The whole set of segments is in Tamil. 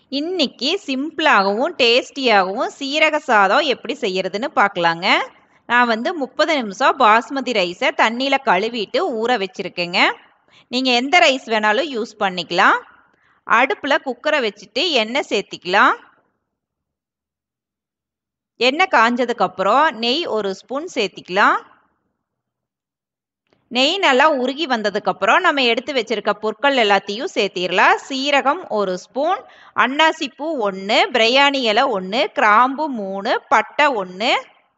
இன்னைக்கு சிம்பிளாகவும் டேஸ்டியாகவும் சீரக சாதம் எப்படி செய்யறதுன்னு பார்க்கலாங்க நான் வந்து முப்பது நிமிஷம் பாஸ்மதி ரைஸை தண்ணியில் கழுவிட்டு ஊற வச்சுருக்கேங்க நீங்கள் எந்த ரைஸ் வேணாலும் யூஸ் பண்ணிக்கலாம் அடுப்பில் குக்கரை வச்சுட்டு எண்ணெய் சேர்த்திக்கலாம் எண்ணெய் காஞ்சதுக்கப்புறம் நெய் ஒரு ஸ்பூன் சேர்த்திக்கலாம் நெய் நல்லா உருகி வந்ததுக்கப்புறம் நம்ம எடுத்து வச்சிருக்க பொருட்கள் எல்லாத்தையும் சேர்த்திடலாம் சீரகம் ஒரு ஸ்பூன் அன்னாசி பூ ஒன்று பிரியாணி இலை ஒன்று கிராம்பு மூணு பட்டை ஒன்று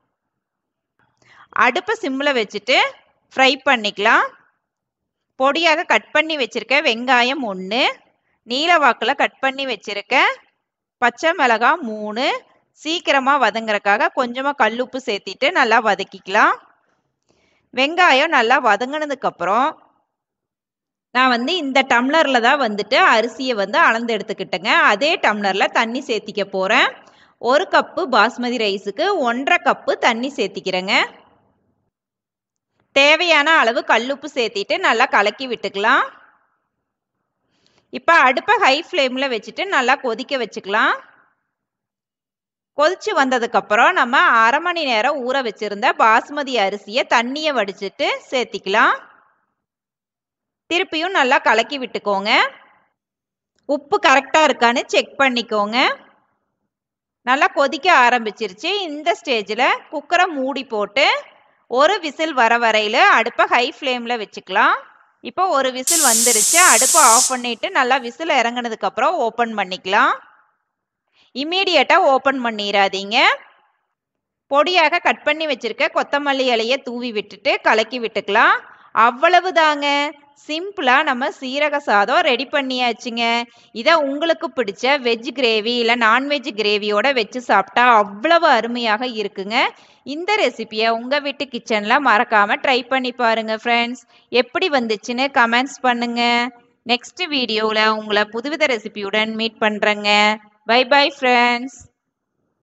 அடுப்பை சிம்மில் வச்சுட்டு ஃப்ரை பண்ணிக்கலாம் பொடியாக கட் பண்ணி வச்சுருக்க வெங்காயம் ஒன்று நீல வாக்கில் கட் பண்ணி வச்சுருக்க பச்சை மிளகாய் மூணு சீக்கிரமாக வதங்குறக்காக கொஞ்சமாக கல்லுப்பு சேர்த்திட்டு நல்லா வதக்கிக்கலாம் வெங்காயம் நல்லா வதங்கினதுக்கப்புறம் நான் வந்து இந்த டம்ளரில் தான் வந்துட்டு அரிசியை வந்து அளந்து எடுத்துக்கிட்டேங்க அதே டம்ளரில் தண்ணி சேர்த்திக்க போகிறேன் ஒரு கப்பு பாஸ்மதி ரைஸுக்கு ஒன்றரை கப்பு தண்ணி சேர்த்திக்கிறேங்க தேவையான அளவு கல்லுப்பு சேர்த்திட்டு நல்லா கலக்கி விட்டுக்கலாம் இப்போ அடுப்பை ஹை ஃப்ளேமில் வச்சுட்டு நல்லா கொதிக்க வச்சுக்கலாம் கொதிச்சு வந்ததுக்கப்புறம் நம்ம அரை மணி நேரம் ஊற வச்சுருந்த பாஸ்மதி அரிசியை தண்ணியை வடிச்சிட்டு சேர்த்திக்கலாம் திருப்பியும் நல்லா கலக்கி விட்டுக்கோங்க உப்பு கரெக்டாக இருக்கான்னு செக் பண்ணிக்கோங்க நல்லா கொதிக்க ஆரம்பிச்சிருச்சு இந்த ஸ்டேஜில் குக்கரை மூடி போட்டு ஒரு விசில் வர வரையில் அடுப்பை ஹை ஃப்ளேமில் வச்சுக்கலாம் இப்போ ஒரு விசில் வந்துருச்சு அடுப்பை ஆஃப் பண்ணிவிட்டு நல்லா விசில் இறங்கினதுக்கப்புறம் ஓப்பன் பண்ணிக்கலாம் இம்மீடியட்டாக ஓப்பன் பண்ணிடாதீங்க பொடியாக கட் பண்ணி வச்சுருக்க கொத்தமல்லி இலையை தூவி விட்டுட்டு கலக்கி விட்டுக்கலாம் அவ்வளவு தாங்க சிம்பிளாக நம்ம சீரக சாதம் ரெடி பண்ணியாச்சுங்க இதை உங்களுக்கு பிடிச்ச வெஜ் கிரேவி இல்லை நான்வெஜ் கிரேவியோட வச்சு சாப்பிட்டா அவ்வளவு அருமையாக இருக்குங்க இந்த ரெசிபியை உங்கள் வீட்டு கிச்சனில் மறக்காமல் ட்ரை பண்ணி பாருங்கள் ஃப்ரெண்ட்ஸ் எப்படி வந்துச்சுன்னு கமெண்ட்ஸ் பண்ணுங்கள் நெக்ஸ்ட் வீடியோவில் உங்களை புதுவித ரெசிபியுடன் மீட் பண்ணுறேங்க Bye bye friends.